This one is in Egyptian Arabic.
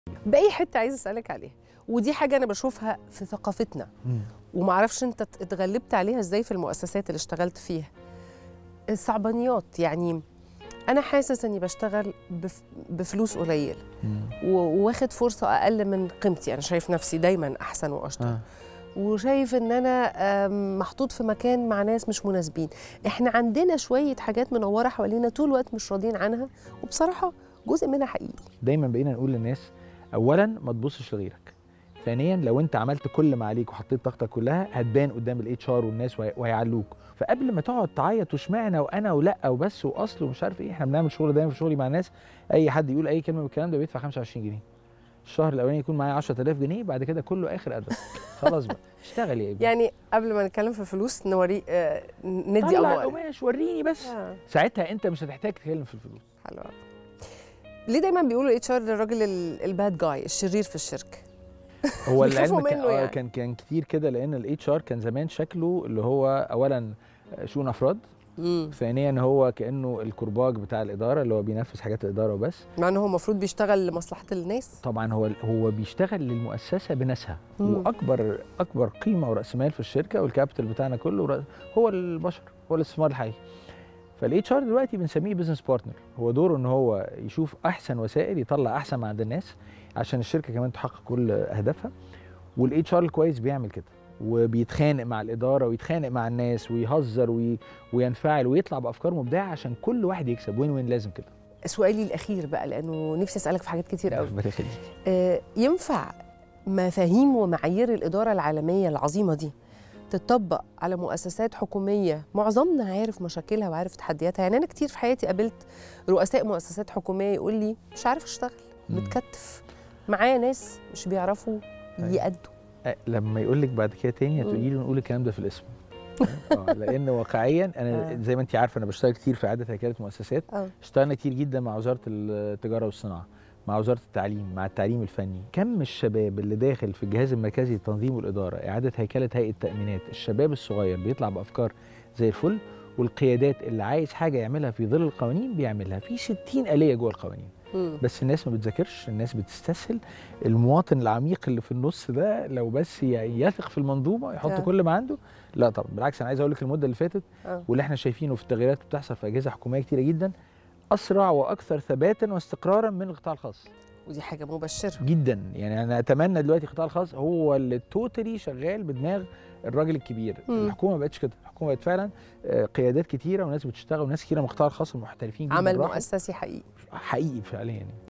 باقي حته عايزه اسالك عليها ودي حاجه انا بشوفها في ثقافتنا ومعرفش انت اتغلبت عليها ازاي في المؤسسات اللي اشتغلت فيها الصعبانيات يعني انا حاسس اني بشتغل بف بفلوس قليله وواخد فرصه اقل من قيمتي انا شايف نفسي دايما احسن واشطر آه. وشايف ان انا آم، محطوط في مكان مع ناس مش مناسبين احنا عندنا شويه حاجات منوره حوالينا طول الوقت مش راضيين عنها وبصراحه جزء منها حقيقي دايما بقينا نقول للناس اولا ما تبصش لغيرك ثانيا لو انت عملت كل ما عليك وحطيت طاقتك كلها هتبان قدام الاتش ار والناس وهي- وهيعلوك فقبل ما تقعد تعيط واشمعنى وانا ولا وبس واصل ومش عارف ايه احنا بنعمل شغل دايما في شغلي مع الناس اي حد يقول اي كلمه من الكلام ده بيدفع 25 جنيه الشهر الاولاني يكون معايا 10000 جنيه بعد كده كله اخر ادب خلاص بقى اشتغل يا ابني يعني قبل ما نتكلم في فلوس نوري آه ندي طلع اموال القماش وريني بس آه. ساعتها انت مش هتحتاج تتكلم في الفلوس حلو أوي. ليه دايما بيقولوا اتش ار الراجل ال- الباد جاي الشرير في الشركه هو بيخافوا العلم كان, منه آه يعني. كان كان كتير كده لان الاتش ار كان زمان شكله اللي هو اولا شؤون افراد امم ثانيا هو كانه الكرباج بتاع الاداره اللي هو بينفذ حاجات الاداره وبس مع انه هو المفروض بيشتغل لمصلحه الناس طبعا هو هو بيشتغل للمؤسسه بناسها مم. واكبر اكبر قيمه وراس مال في الشركه والكابيتال بتاعنا كله رأ- هو البشر هو الاستثمار الحقيقي فالاتش ار دلوقتي بنسميه بزنس بارتنر هو دوره ان هو يشوف احسن وسائل يطلع احسن ما عند الناس عشان الشركه كمان تحقق كل اهدافها والاتش ار الكويس بيعمل كده وبيتخانق مع الاداره ويتخانق مع الناس ويهزر وي... وينفعل ويطلع بافكار مبدعه عشان كل واحد يكسب وين وين لازم كده سؤالي الاخير بقى لانه نفسي اسالك في حاجات كتير قوي ربنا يخليك. آه ينفع مفاهيم ومعايير الاداره العالميه العظيمه دي تطبق على مؤسسات حكوميه معظمنا عارف مشاكلها وعارف تحدياتها يعني انا كتير في حياتي قابلت رؤساء مؤسسات حكوميه يقول لي مش عارف اشتغل مم. متكتف معايا ناس مش بيعرفوا أيوة. يأدوا أه، لما يقول لك بعد كده تاني هتقولي له نقول الكلام ده في الاسم اه لان واقعيا انا آه. زي ما انت عارفه انا بشتغل كتير في اعاده هيكله مؤسسات اه اشتغلنا كتير جدا مع وزاره التجاره والصناعه مع وزاره التعليم مع التعليم الفني كم الشباب اللي داخل في الجهاز المركزي للتنظيم والاداره اعاده هيكله هيئه التامينات الشباب الصغير بيطلع بافكار زي الفل والقيادات اللي عايز حاجه يعملها في ظل القوانين بيعملها في 60 اليه جوه القوانين مم. بس الناس ما بتذاكرش الناس بتستسهل المواطن العميق اللي في النص ده لو بس ي- يثق في المنظومه يحط آه. كل ما عنده لا طبعا بالعكس انا عايز اقول لك المده اللي فاتت آه. واللي احنا شايفينه في التغييرات اللي بتحصل في اجهزه حكوميه كتيره جدا اسرع واكثر ثباتا واستقرارا من القطاع الخاص ودي حاجه مبشره جدا يعني انا اتمنى دلوقتي القطاع الخاص هو اللي توتالي شغال بدماغ الراجل الكبير مم. الحكومه ما بقتش كده الحكومه بقت فعلا آه، قيادات كتيره وناس بتشتغل وناس كتيره من القطاع الخاص المحترفين جدا عمل راحوا. مؤسسي حقيقي حقيقي فعليا يعني